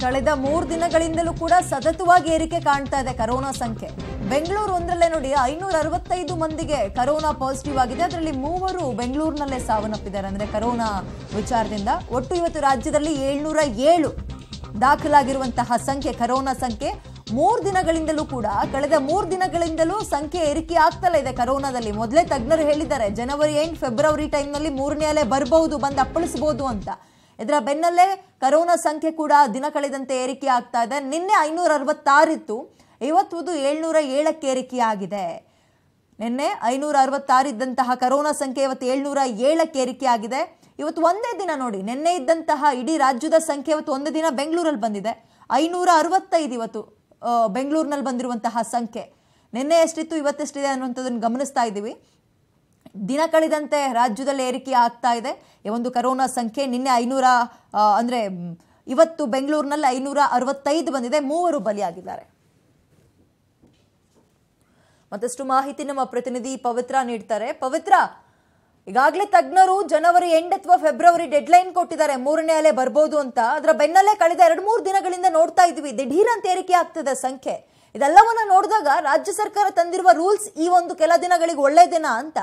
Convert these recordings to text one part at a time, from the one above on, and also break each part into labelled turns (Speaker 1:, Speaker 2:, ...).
Speaker 1: ಕಳೆದ ಮೂರು ದಿನಗಳಿಂದಲೂ ಕೂಡ ಸತತವಾಗಿ ಏರಿಕೆ ಕಾಣ್ತಾ ಇದೆ ಕರೋನಾ ಸಂಖ್ಯೆ ಬೆಂಗಳೂರು ಒಂದರಲ್ಲೇ ನೋಡಿ ಐನೂರ ಅರವತ್ತೈದು ಮಂದಿಗೆ ಕರೋನಾ ಪಾಸಿಟಿವ್ ಆಗಿದೆ ಅದರಲ್ಲಿ ಮೂವರು ಬೆಂಗಳೂರಿನಲ್ಲೇ ಸಾವನ್ನಪ್ಪಿದ್ದಾರೆ ಅಂದ್ರೆ ಕರೋನಾ ವಿಚಾರದಿಂದ ಒಟ್ಟು ಇವತ್ತು ರಾಜ್ಯದಲ್ಲಿ ಏಳ್ನೂರ ಏಳು ದಾಖಲಾಗಿರುವಂತಹ ಸಂಖ್ಯೆ ಕರೋನಾ ಸಂಖ್ಯೆ ಮೂರು ದಿನಗಳಿಂದಲೂ ಕೂಡ ಕಳೆದ ಮೂರು ದಿನಗಳಿಂದಲೂ ಸಂಖ್ಯೆ ಏರಿಕೆ ಆಗ್ತಲೇ ಇದೆ ಕರೋನಾದಲ್ಲಿ ಮೊದಲೇ ತಜ್ಞರು ಹೇಳಿದ್ದಾರೆ ಜನವರಿ ಎಂಟು ಫೆಬ್ರವರಿ ಟೈಮ್ನಲ್ಲಿ ಮೂರನೇ ಅಲೆ ಬರಬಹುದು ಬಂದು ಅಪ್ಪಳಿಸಬಹುದು ಅಂತ ಇದರ ಬೆನ್ನಲ್ಲೇ ಕರೋನಾ ಸಂಖ್ಯೆ ಕೂಡ ದಿನ ಕಳೆದಂತೆ ಏರಿಕೆ ಆಗ್ತಾ ಇದೆ ನಿನ್ನೆ ಐನೂರ ಅರವತ್ತಾರಿತ್ತು ಇವತ್ತು ಏಳ್ನೂರ ಏಳಕ್ಕೆ ಏರಿಕೆ ಆಗಿದೆ ನಿನ್ನೆ ಐನೂರ ಅರವತ್ತಾರು ಇದ್ದಂತಹ ಕರೋನಾ ಸಂಖ್ಯೆ ಇವತ್ತು ಏಳ್ನೂರ ಏಳಕ್ಕೆ ಏರಿಕೆ ಆಗಿದೆ ಇವತ್ತು ಒಂದೇ ದಿನ ನೋಡಿ ನಿನ್ನೆ ಇದ್ದಂತಹ ಇಡೀ ರಾಜ್ಯದ ಸಂಖ್ಯೆ ಇವತ್ತು ಒಂದೇ ದಿನ ಬೆಂಗಳೂರಲ್ಲಿ ಬಂದಿದೆ ಐನೂರ ಅರವತ್ತೈದು ಇವತ್ತು ಆ, ಬೆಂಗಳೂರಿನಲ್ಲಿ ಬಂದಿರುವಂತಹ ಸಂಖ್ಯೆ ನಿನ್ನೆ ಎಷ್ಟಿತ್ತು ಇವತ್ತೆಷ್ಟಿದೆ ಅನ್ನುವಂಥದ್ದನ್ನು ಗಮನಿಸ್ತಾ ಇದ್ದೀವಿ ದಿನ ಕಳೆದಂತೆ ರಾಜ್ಯದಲ್ಲಿ ಏರಿಕೆ ಆಗ್ತಾ ಇದೆ ಈ ಒಂದು ಕರೋನಾ ಸಂಖ್ಯೆ ನಿನ್ನೆ ಐನೂರ ಆ, ಅಂದ್ರೆ ಮ್, ಇವತ್ತು ಬೆಂಗಳೂರಿನಲ್ಲಿ ಐನೂರ ಅರವತ್ತೈದು ಬಂದಿದೆ ಮೂವರು ಬಲಿಯಾಗಿದ್ದಾರೆ ಮತ್ತಷ್ಟು ಮಾಹಿತಿ ನಮ್ಮ ಪ್ರತಿನಿಧಿ ಪವಿತ್ರ ನೀಡ್ತಾರೆ ಪವಿತ್ರ ಈಗಾಗಲೇ ತಜ್ಞರು ಜನವರಿ ಎಂಡ್ ಅಥವಾ ಫೆಬ್ರವರಿ ಡೆಡ್ಲೈನ್ ಕೊಟ್ಟಿದ್ದಾರೆ ಮೂರನೇ ಅಲೆ ಬರ್ಬೋದು ಅಂತ ಅದರ ಬೆನ್ನಲ್ಲೇ ಕಳೆದ ಎರಡು ಮೂರು ದಿನಗಳಿಂದ ನೋಡ್ತಾ ಇದ್ವಿ ದಿಢೀರ್ ಅಂತ ಏರಿಕೆ ಆಗ್ತದೆ ಸಂಖ್ಯೆ ಇದೆಲ್ಲವನ್ನ ನೋಡಿದಾಗ ರಾಜ್ಯ ಸರ್ಕಾರ ತಂದಿರುವ ರೂಲ್ಸ್ ಈ ಒಂದು ಕೆಲ ದಿನಗಳಿಗೆ ಒಳ್ಳೇದೇನಾ ಅಂತ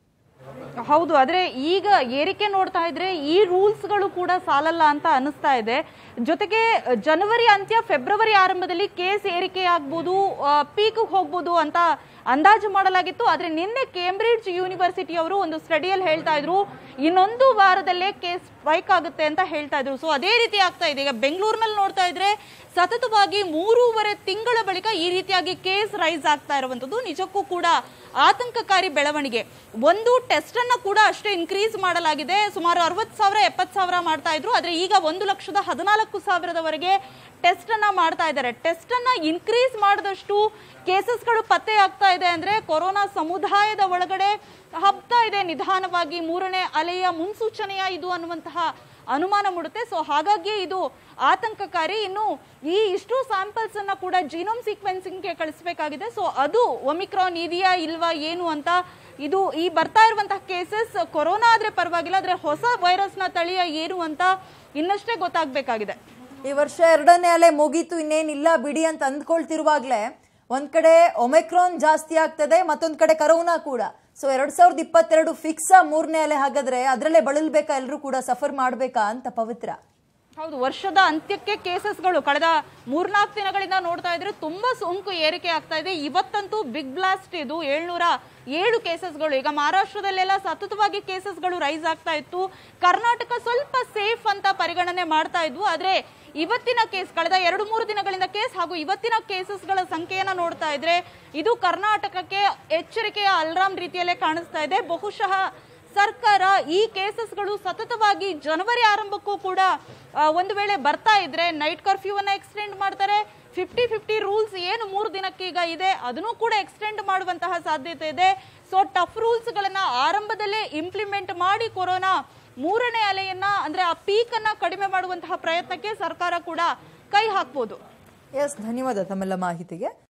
Speaker 2: ಹೌದು ಆದ್ರೆ ಈಗ ಏರಿಕೆ ನೋಡ್ತಾ ಇದ್ರೆ ಈ ರೂಲ್ಸ್ಗಳು ಕೂಡ ಸಾಲಲ್ಲ ಅಂತ ಅನಿಸ್ತಾ ಇದೆ ಜೊತೆಗೆ ಜನವರಿ ಅಂತ್ಯ ಫೆಬ್ರವರಿ ಆರಂಭದಲ್ಲಿ ಕೇಸ್ ಏರಿಕೆ ಆಗ್ಬೋದು ಪೀಕ್ ಹೋಗ್ಬೋದು ಅಂತ ಅಂದಾಜು ಮಾಡಲಾಗಿತ್ತು ಆದ್ರೆ ನಿನ್ನೆ ಕೇಂಬ್ರಿಡ್ಜ್ ಯೂನಿವರ್ಸಿಟಿ ಅವರು ಒಂದು ಸ್ಟಡಿಯಲ್ಲಿ ಹೇಳ್ತಾ ಇದ್ರು ಇನ್ನೊಂದು ವಾರದಲ್ಲೇ ಕೇಸ್ ಸ್ಪೈಕ್ ಆಗುತ್ತೆ ಅಂತ ಹೇಳ್ತಾ ಇದ್ರು ಸೊ ಅದೇ ರೀತಿ ಆಗ್ತಾ ಇದೆ ಈಗ ಬೆಂಗಳೂರಿನಲ್ಲಿ ನೋಡ್ತಾ ಇದ್ರೆ ಸತತವಾಗಿ ಮೂರೂವರೆ ತಿಂಗಳ ಬಳಿಕ ಈ ರೀತಿಯಾಗಿ ಕೇಸ್ ರೈಸ್ ಆಗ್ತಾ ಇರುವಂತದ್ದು ನಿಜಕ್ಕೂ ಕೂಡ ಆತಂಕಕಾರಿ ಬೆಳವಣಿಗೆ ಒಂದು ಟೆಸ್ಟ್ ಅನ್ನ ಕೂಡ ಅಷ್ಟೇ ಇನ್ಕ್ರೀಸ್ ಮಾಡಲಾಗಿದೆ ಸುಮಾರು ಅರವತ್ತು ಸಾವಿರ ಎಪ್ಪತ್ತು ಸಾವಿರ ಮಾಡ್ತಾ ಇದ್ರು ಆದ್ರೆ ಈಗ ಒಂದು ಲಕ್ಷದ ಹದಿನಾಲ್ಕು ಸಾವಿರದವರೆಗೆ ಟೆಸ್ಟ್ ಅನ್ನ ಮಾಡ್ತಾ ಇದ್ದಾರೆ ಟೆಸ್ಟ್ ಅನ್ನ ಇನ್ಕ್ರೀಸ್ ಮಾಡಿದಷ್ಟು ಕೇಸಸ್ಗಳು ಪತ್ತೆ ಆಗ್ತಾ ಇದೆ ಅಂದ್ರೆ ಕೊರೋನಾ ಸಮುದಾಯದ ಒಳಗಡೆ ಹಬ್ತಾ ಇದೆ ನಿಧಾನವಾಗಿ ಮೂರನೇ ಅಲೆಯ ಮುನ್ಸೂಚನೆಯ ಇದು ಅನ್ನುವಂತಹ ಅನುಮಾನ ಮೂಡುತ್ತೆ ಸೊ ಹಾಗಾಗಿ ಇದು ಆತಂಕಕಾರಿ ಇನ್ನು ಈ ಇಷ್ಟು ಸ್ಯಾಂಪಲ್ಸ್ ಅನ್ನ ಕೂಡ ಜೀನೋಮ್ ಸೀಕ್ವೆನ್ಸಿಂಗ್ಗೆ ಕಳಿಸಬೇಕಾಗಿದೆ ಸೊ ಅದು ಒಮಿಕ್ರಾನ್ ಇದೆಯಾ ಇಲ್ವಾ ಏನು ಅಂತ ಇದು ಈ ಬರ್ತಾ ಇರುವಂತಹ ಕೇಸಸ್ ಕೊರೋನಾ ಆದ್ರೆ ಪರವಾಗಿಲ್ಲ ಆದ್ರೆ ಹೊಸ ವೈರಸ್ನ ತಳಿಯ ಏನು ಅಂತ ಇನ್ನಷ್ಟೇ ಗೊತ್ತಾಗಬೇಕಾಗಿದೆ
Speaker 1: ಈ ವರ್ಷ ಎರಡನೇ ಅಲೆ ಮುಗೀತು ಇನ್ನೇನಿಲ್ಲ ಬಿಡಿ ಅಂತ ಅಂದ್ಕೊಳ್ತಿರುವಾಗ್ಲೇ ಒಂದ್ ಕಡೆ ಒಮೆಕ್ರಾನ್ ಜಾಸ್ತಿ ಆಗ್ತದೆ ಮತ್ತೊಂದ್ ಕಡೆ ಕರೋನಾ ಕೂಡ ಸೊ ಎರಡ್ ಸಾವಿರದ ಇಪ್ಪತ್ತೆರಡು ಫಿಕ್ಸ್ ಮೂರನೇ ಅಲೆ ಹಾಗಾದ್ರೆ ಅದ್ರಲ್ಲೇ ಬಳಲ್ಬೇಕಾ ಎಲ್ಲರೂ ಕೂಡ ಸಫರ್ ಮಾಡ್ಬೇಕಾ ಅಂತ ಪವಿತ್ರ
Speaker 2: ಹೌದು ವರ್ಷದ ಅಂತ್ಯಕ್ಕೆ ಕೇಸಸ್ಗಳು ಕಳೆದ ಮೂರ್ನಾಲ್ಕು ದಿನಗಳಿಂದ ನೋಡ್ತಾ ಇದ್ರೆ ತುಂಬಾ ಸೋಂಕು ಏರಿಕೆ ಆಗ್ತಾ ಇದೆ ಇವತ್ತಂತೂ ಬಿಗ್ ಬ್ಲಾಸ್ಟ್ ಇದು ಏಳ್ನೂರ ಏಳು ಕೇಸಸ್ಗಳು ಈಗ ಮಹಾರಾಷ್ಟ್ರದಲ್ಲೆಲ್ಲ ಸತತವಾಗಿ ಕೇಸಸ್ಗಳು ರೈಸ್ ಆಗ್ತಾ ಇತ್ತು ಕರ್ನಾಟಕ ಸ್ವಲ್ಪ ಸೇಫ್ ಅಂತ ಪರಿಗಣನೆ ಮಾಡ್ತಾ ಇದ್ವು ಆದ್ರೆ ಇವತ್ತಿನ ಕೇಸ್ ಕಳೆದ ಎರಡು ಮೂರು ದಿನಗಳಿಂದ ಕೇಸ್ ಹಾಗೂ ಇವತ್ತಿನ ಕೇಸಸ್ಗಳ ಸಂಖ್ಯೆಯನ್ನ ನೋಡ್ತಾ ಇದ್ರೆ ಇದು ಕರ್ನಾಟಕಕ್ಕೆ ಎಚ್ಚರಿಕೆಯ ಅಲ್ರಾಮ್ ರೀತಿಯಲ್ಲೇ ಕಾಣಿಸ್ತಾ ಇದೆ ಬಹುಶಃ ಸರ್ಕಾರ ಈ ಕೇಸಸ್ಗಳು ಸತತವಾಗಿ ಜನವರಿ ಆರಂಭಕ್ಕೂ ಕೂಡ ಆ, ಒಂದು ವೇಳೆ ಬರ್ತಾ ಇದ್ರೆ ನೈಟ್ ಕರ್ಫ್ಯೂ ಅನ್ನ ಎಕ್ಸ್ಟೆಂಡ್ ಮಾಡ್ತಾರೆ ಫಿಫ್ಟಿ ಫಿಫ್ಟಿ ರೂಲ್ಸ್ ಏನು ಮೂರು ದಿನಕ್ಕೆ ಈಗ ಇದೆ ಅದನ್ನು ಕೂಡ ಎಕ್ಸ್ಟೆಂಡ್ ಮಾಡುವಂತಹ ಸಾಧ್ಯತೆ ಇದೆ ಸೊ ಟಫ್ ರೂಲ್ಸ್ ಗಳನ್ನ ಆರಂಭದಲ್ಲೇ ಇಂಪ್ಲಿಮೆಂಟ್ ಮಾಡಿ ಕೊರೋನಾ ಮೂರನೇ ಅಲೆಯನ್ನ ಅಂದ್ರೆ ಆ ಪೀಕ್ ಅನ್ನ ಕಡಿಮೆ ಮಾಡುವಂತಹ ಪ್ರಯತ್ನಕ್ಕೆ ಸರ್ಕಾರ ಕೂಡ ಕೈ ಹಾಕ್ಬೋದು
Speaker 1: ಎಸ್ ಧನ್ಯವಾದ ತಮ್ಮೆಲ್ಲ ಮಾಹಿತಿಗೆ